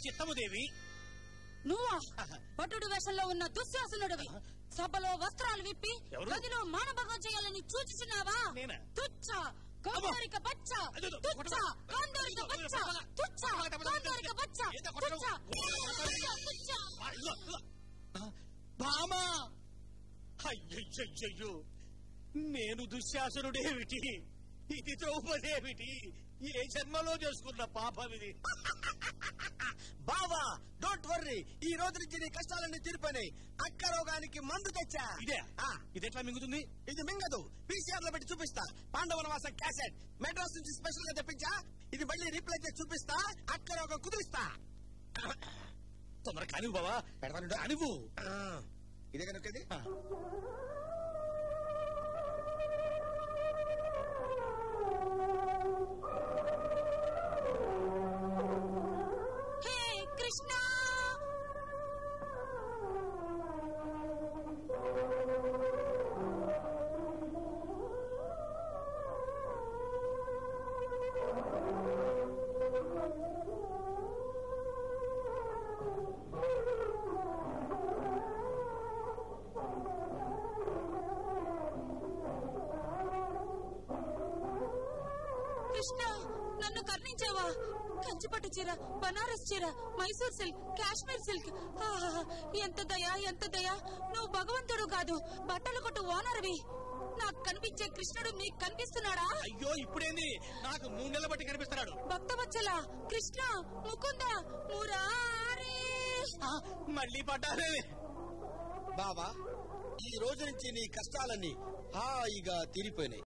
చిత్తముదేవి నువ్వా భటుడు వేషంలో ఉన్న దుశ్శాసనుడివి సభలో వస్త్రాలు విప్పి ఎవరు? గదిలో మానభంగం చేయాలని సూచిస్తున్నావా నేనా? తుచ్చ కాందోరిక బచ్చ అదేదో, తుచ్చ కొట్టమా. కాందోరిక అదేదో, బచ్చ కొట్టమా. తుచ్చ కొట్టమా. కాందోరిక బచ్చ ఏదో కొట్టమా. తుచ్చ తుచ్చ ఆ, ఇదిగో, ఇదిగో. ఆ, బామా అయ్యయ్యయ్యో నేను దుశ్శాసనుడేమిటి ఇది ద్రౌపదేమిటి ఏ జన్మలో చేసుకున్న పాపం ఇది బావా డోంట్ వర్రీ ఈ రోజు నుంచి నీ కష్టాలన్నీ తీరిపోయినాయి అక్క రోగానికి మందు తెచ్చా ఇదే ఆ, ఇది ఎట్లా మింగుతుంది ఇది మింగదు పీసీఆర్ లో పెట్టి చూపిస్తా పాండవుల వాసం క్యాసెట్ మెడ్రాస్ నుంచి స్పెషల్ గా తెప్పించా ఇది మళ్ళీ రీప్లే చేసి చూపిస్తా అక్క రోగం కుదిరిస్తా తొందర కానివ్వు బావా పెడతానుండు. కానివ్వు ఆ, ఇదే కనుక ఇది? ఆ. హే కృష్ణ కృష్ణ నన్ను కర్ణించావా కంచిపట్టు చీర బనారస్ చీర మైసూర్ సిల్క్ కాశ్మీర్ సిల్క్ ఆహా, ఎంత దయ ఎంత దయ నువ్వు భగవంతుడు కాదు బట్టలు కొట్టు ఓనర్వి నాకు కనిపించే కృష్ణుడు నీకు కనిపిస్తున్నాడా అయ్యో ఇప్పుడేంది నాకు మూడు నెలల బట్టి కనిపిస్తున్నాడు భక్తవత్సల కృష్ణ ముకుంద మురారి ఆ, మళ్ళీ పడ్డానే బావా ఈ రోజు నుంచి నీ కష్టాలన్నీ హాయిగా తీరిపోయినాయి